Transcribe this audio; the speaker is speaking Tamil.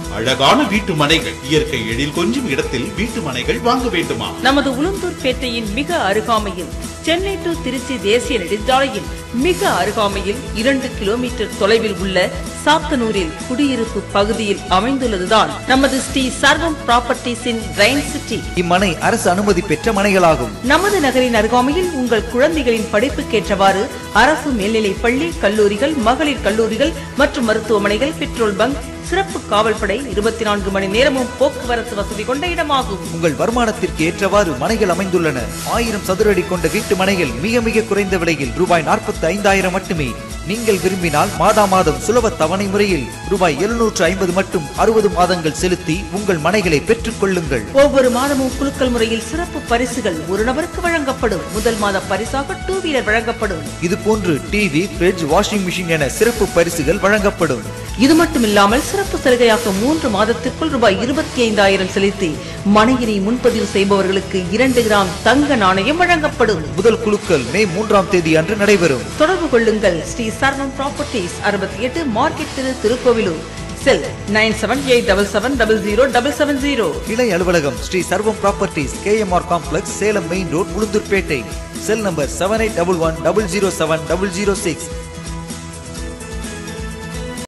அழகான வீட்டு மனைகள் இயற்கை எழில் கொஞ்சும் இடத்தில் வீட்டு மனைகள் வாங்க வேண்டுமா நமது உளுந்தூர் பேட்டையின் மிக அருகாமையில் சென்னை டு திருச்சி தேசிய நெடுஞ்சாலையில் மிக அருகாமையில் இரண்டு கிலோமீட்டர் தொலைவில் உள்ள சாத்தனூரில் குடியிருப்பு பகுதியில் அமைந்துள்ளதுதான் நமது ஸ்ரீ சர்வம் ப்ராப்பர்ட்டிஸின் ரெயின் சிட்டி இம்மனை அரசு அனுமதி பெற்ற மனைகளாகும் நமது நகரின் அருகாமையில் உங்கள் குழந்தைகளின் படிப்புக்கேற்றவாறு அரசு மேல்நிலைப் பள்ளி கல்லூரிகள் மகளிர் கல்லூரிகள் மற்றும் மருத்துவமனைகள் பெட்ரோல் பங்க் சிறப்பு காவல்படை இருபத்தி நான்கு மணி நேரமும் போக்குவரத்து வசதி கொண்ட இடமாகும் உங்கள் வருமானத்திற்கு ஏற்றவாறு மனைகள் அமைந்துள்ளன ஆயிரம் சதுர அடி கொண்ட வீட்டு மனைகள் மிக மிக குறைந்த விலையில் ரூபாய் நாற்பத்தி ஐந்தாயிரம் மட்டுமே நீங்கள் விரும்பினால் மாதா மாதம் சுலப தவணை முறையில் ரூபாய் எழுநூற்று ஐம்பது மட்டும் அறுபது மாதங்கள் செலுத்தி உங்கள் மனைகளை பெற்றுக் கொள்ளுங்கள் ஒவ்வொரு மாதமும் குலுக்கல் முறையில் சிறப்பு பரிசுகள் ஒரு நபருக்கு வழங்கப்படும் முதல் மாத பரிசாக டூ வீலர் வழங்கப்படும் இது போன்று டிவி ஃபிரிட்ஜ் வாஷிங் மிஷின் என சிறப்பு பரிசுகள் வழங்கப்படும் இது மட்டுமில்லாமல் சிறப்பு சலுகையாக மூன்று மாதத்திற்குள் ரூபாய் இருபத்தி ஐந்தாயிரம் செலுத்தி மனையினை முன்பதிவு செய்பவர்களுக்கு இரண்டு கிராம் தங்க நாணயம் வழங்கப்படும் முதல் குழுக்கள் மே மூன்றாம் தேதி அன்று நடைபெறும் தொடர்பு கொள்ளுங்கள் ஸ்ரீ சர்வம் ப்ராப்பர்ட்டிஸ் அறுபத்தி எட்டு மார்க்கெட் திரு Tirukkoilur cell nine seven eight double seven double zero double seven zero கிளை அலுவலகம் Sri Sarvam properties KMR complex Salem main road Ulundurpet cell number seven eight double one double zero seven double zero six